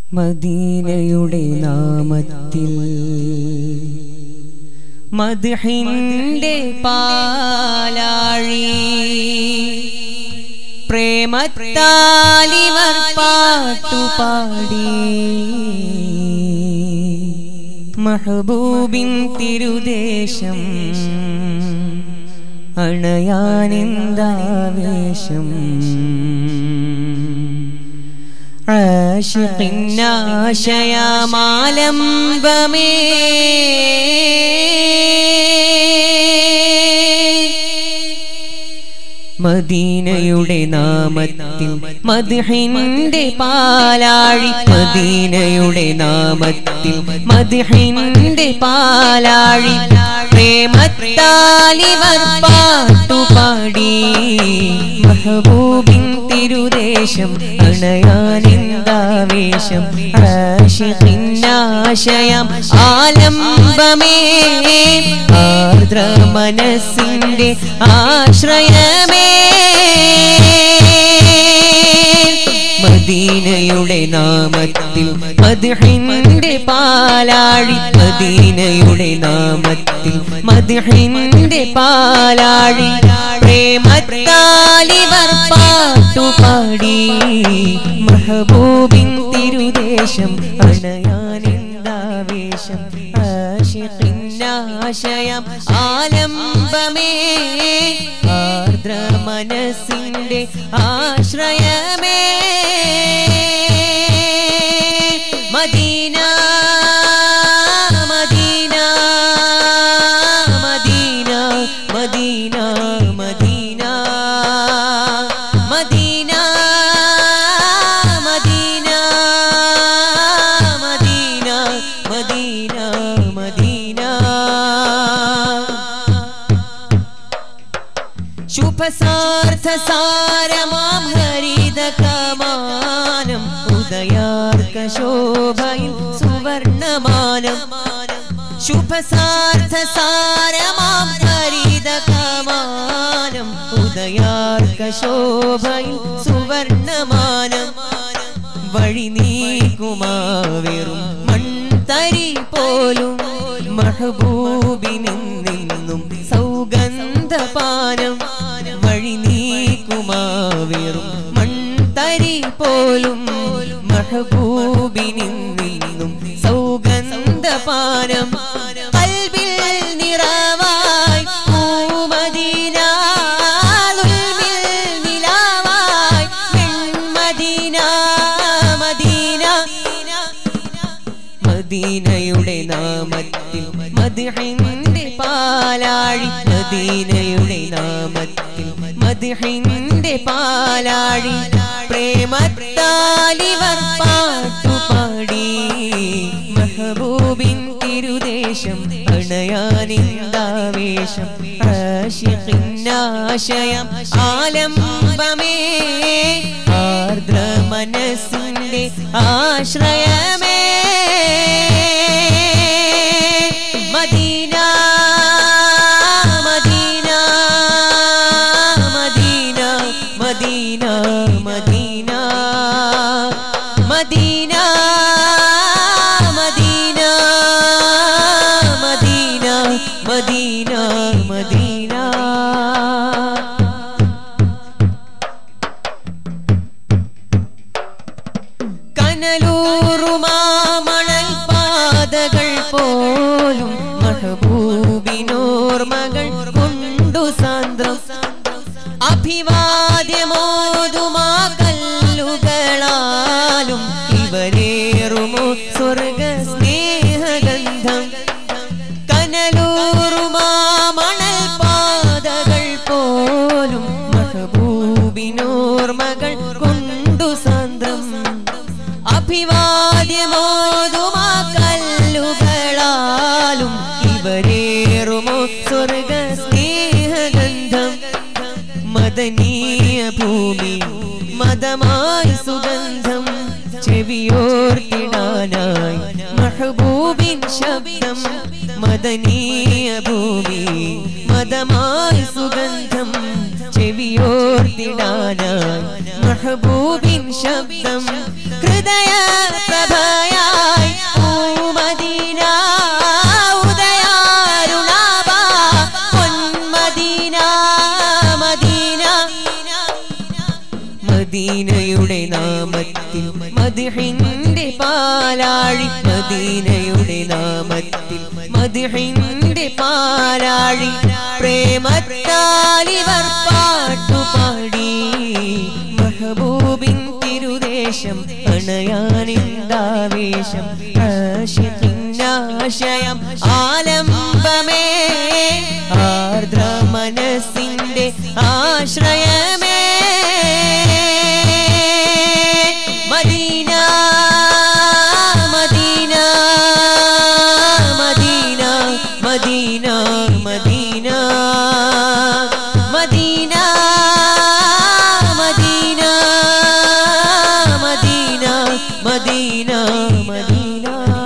മദീനയുടെ നാമത്തിൽ മദ്ഹിന്റെ പാലാഴി പ്രേമത്താലിവർ പാട്ടുപാടി മഹബൂബിൻ തിരുദേശം അണയാനെന്താവേശം ആശിഖിന്നാശയമാലംബമേ മദീനയുടെ നാമത്തിൽ മദ്ഹിന്റെ പാലാഴി മദീനയുടെ നാമത്തിൽ മദ്ഹിന്റെ പാലാഴി പ്രേമത്താലിവർ പാട്ടുപാടി മഹബൂബിൻ തിരുദേശം അണയാനെന്താവേശം ആശിഖിന്നാശയം ആലംബമേ ആർദ്ര മനസ്സിന്റെ ആശ്രയമേ മദീനയുടെ നാമത്തിൽ മദ്ഹിന്റെ പാലാഴി മദീനയുടെ നാമത്തിൽ മദ്ഹിന്റെ പാലാഴി പ്രേമത്താലിവർ പാട്ടുപാടി മഹബൂബിൻ തിരുദേശം അണയാനെന്താവേശം ആശിഖിന്നാശയം ആലംബമേ ആർദ്ര മനസ്സിന്റെ ആശ്രയമേ Medina Medina Medina Medina Medina Medina Medina Medina Medina Medina ശുഭസാർത്ഥ സാരമാം ഹരിത കമാനം ഉദയാർക്ക ശോഭയിൽ സുവർണമാനം ശുഭസാർത്ഥ സാരമാം ഹരിത കമാനം ഉദയാർക്ക ശോഭയിൽ സുവർണമാനം വഴി നീക്കുമാവേറും മൺതരി പോലും മഹബൂബിനിൽ നിന്നും സൗഗന്ധപാനം വഴി നീക്കുമാവേറും മൺതരി പോലും മഹബൂബിനിൽ നിന്നും സൗഗന്ധപാനം കൽബിൽ നിറവായി പൂമദീന ഉൽമിൽ നിലാവായി പെൺമദീന മദീന മദീനയുടെ നാമത്തിൽ മദ്ഹിന്റെ പാലാഴി മദീനയുടെ നാമത്തിൽ മദ്ഹിന്റെ പാലാഴി പ്രേമത്താലിവർ പാട്ടുപാടി മഹബൂബിൻ തിരുദേശം അണയാനിന്ദാവേശം ആശിഖിന്നാശയം ആലംബമേ ആർദ്ര മനസ്സിന്റെ ആശ്രയമേ Medina Medina Medina Medina Medina Medina Medina Medina Medina Medina കനലൂറുമാമണൽ പാതകൾ പോലും മഹബൂബിനോർമകൾ കൊണ്ടു സാന്ദ്രം അഭിവാദ്യമോതുമാ കല്ലുകളാലും ഇവരേറുമോ സ്വർഗ സ്നേഹഗന്ധം കനലൂറുമാമണൽ പാതകൾ പോലും മഹബൂബിനോർമകൾ കൊണ്ടു സാന്ദ്രം അഭിവാദ്യമോതുമാ കല്ലുകളാലും ഇവരേറുമോ സ്വർഗ സ്നേഹഗന്ധം മദനീയ ഭൂമി മതമായി സുഗന്ധം ചെവിയോർത്തിടാനായി മഹബൂബിൻ ശബ്ദം മദനീയ ഭൂമി മതമായി സുഗന്ധം ചെവിയോർത്തിടാനായി മഹബൂബിൻ ശബ്ദം ഹൃദയ പ്രഭ മദീനയുടെ നാമത്തിൽ മദിഹിന്റെ പാലാഴി മദീനയുടെ നാമത്തിൽ മദിഹിന്റെ പാലാഴി പ്രേമത്താലിവർ പാട്ടുപാടി മഹബൂബിൻ തിരുദേശം അണയാനിന്ദാവേശം ആശയം ആലംബമേ ആർദ്ര മനസ്സിന്റെ ആശ്രയമേ Medina Medina Medina Medina Medina Medina Medina Medina Medina Medina